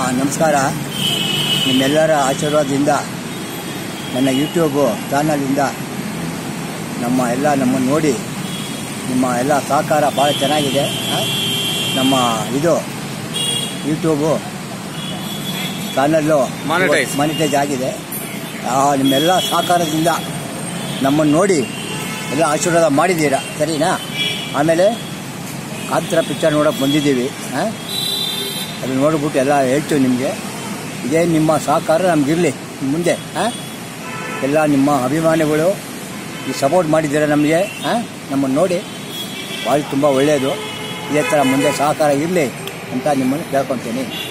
ನಮಸ್ಕಾರ ನಿಮ್ಮೆಲ್ಲರ ಆಶೀರ್ವಾದದಿಂದ ನನ್ನ ಯೂಟ್ಯೂಬು ಚಾನಲಿಂದ ನಮ್ಮ ಎಲ್ಲ ನಮ್ಮನ್ನು ನೋಡಿ ನಿಮ್ಮ ಎಲ್ಲ ಸಹಕಾರ ಭಾಳ ಚೆನ್ನಾಗಿದೆ ಆ? ನಮ್ಮ ಇದು ಯೂಟ್ಯೂಬು ಚಾನಲ್ಲು Monetize. ಮಾನಿಟೈಸ್ ಆಗಿದೆ ಆ, ನಿಮ್ಮೆಲ್ಲ ಸಹಕಾರದಿಂದ ನಮ್ಮನ್ನು ನೋಡಿ ಎಲ್ಲ ಆಶೀರ್ವಾದ ಮಾಡಿದ್ದೀರಾ ಸರಿನಾ ಆಮೇಲೆ ಕಾಂತರ ಪಿಕ್ಚರ್ ನೋಡೋಕೆ ಬಂದಿದ್ದೀವಿ ಹಾಂ ಅದು ನೋಡ್ಬಿಟ್ಟು ಎಲ್ಲ ಹೇಳ್ತೀವಿ ನಿಮಗೆ ಇದೇ ನಿಮ್ಮ ಸಹಕಾರ ನಮಗಿರಲಿ ಮುಂದೆ ಹಾಂ ಎಲ್ಲ ನಿಮ್ಮ ಅಭಿಮಾನಿಗಳು ಈ ಸಪೋರ್ಟ್ ಮಾಡಿದ್ದೀರಾ ನಮಗೆ ಹಾಂ ನಮ್ಮನ್ನು ನೋಡಿ ಭಾಳ ತುಂಬ ಒಳ್ಳೆಯದು ಇದೇ ಥರ ಮುಂದೆ ಸಹಕಾರ ಇರಲಿ ಅಂತ ನಿಮ್ಮನ್ನು ಕೇಳ್ಕೊತೀನಿ